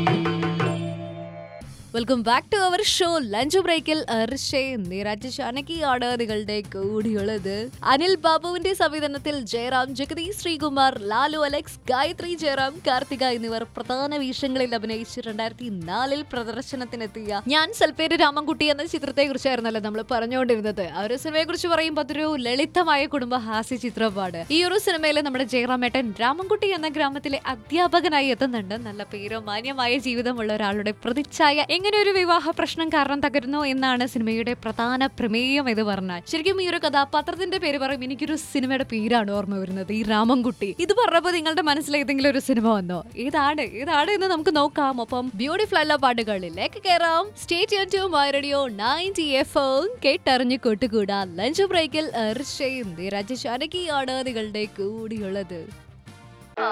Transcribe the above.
welcome back to our show lunch ബ്രേക്കിൽ അർഷേ നിരാജ് ഷാനകിയാണ് നിങ്ങളുടെ കൂടിയുള്ളത് അനിൽ ബാബുവിന്റെ സംവിധാനത്തിൽ ജയറാം ജഗതി ശ്രീകുമാർ ലാലു അലക്സ് ഗായത്രി ജയറാം കാർത്തിക എന്നിവർ പ്രധാന വേഷങ്ങളിൽ അഭിനയിച്ച് രണ്ടായിരത്തി നാലിൽ പ്രദർശനത്തിനെത്തിയ ഞാൻ സൽപ്പേര് രാമൻകുട്ടി എന്ന ചിത്രത്തെ കുറിച്ചായിരുന്നല്ലോ നമ്മൾ പറഞ്ഞുകൊണ്ടിരുന്നത് ആ ഒരു സിനിമയെ കുറിച്ച് പറയുമ്പോൾ അതൊരു ലളിതമായ കുടുംബ ഹാസ്യ ചിത്രമാണ് ഈ ഒരു സിനിമയിൽ നമ്മുടെ ജയറാമേട്ടൻ രാമൻകുട്ടി എന്ന ഗ്രാമത്തിലെ അധ്യാപകനായി എത്തുന്നുണ്ട് നല്ല പേരോ മാന്യമായ ജീവിതമുള്ള ഒരാളുടെ പ്രതിച്ഛായ എങ്ങനെ ഒരു വിവാഹ പ്രശ്നം കാരണം തകരുന്നു എന്നാണ് സിനിമയുടെ പ്രധാന പ്രമേയം എന്ന് പറഞ്ഞാൽ ശരിക്കും ഈ ഒരു കഥാപാത്രത്തിന്റെ പേര് പറയും എനിക്കൊരു സിനിമയുടെ പേരാണ് ഓർമ്മ വരുന്നത് ഈ രാമൻകുട്ടി ഇത് പറഞ്ഞപ്പോൾ നിങ്ങളുടെ മനസ്സിൽ ഏതെങ്കിലും ഒരു സിനിമ വന്നോ ഏതാണ് ഏതാണ് എന്ന് നമുക്ക് നോക്കാം ഒപ്പം ബ്യൂട്ടിഫുൾ അല്ല പാട്ടുകളിലേക്ക് കയറാം state to my radio ninety F കേട്ടറിഞ്ഞ് കൂട്ടുകൂടാ ലഞ്ച് ബ്രേക്കിൽ അർഷയും രാജശാനകിയാണ് നിങ്ങളുടെ കൂടിയുള്ളത്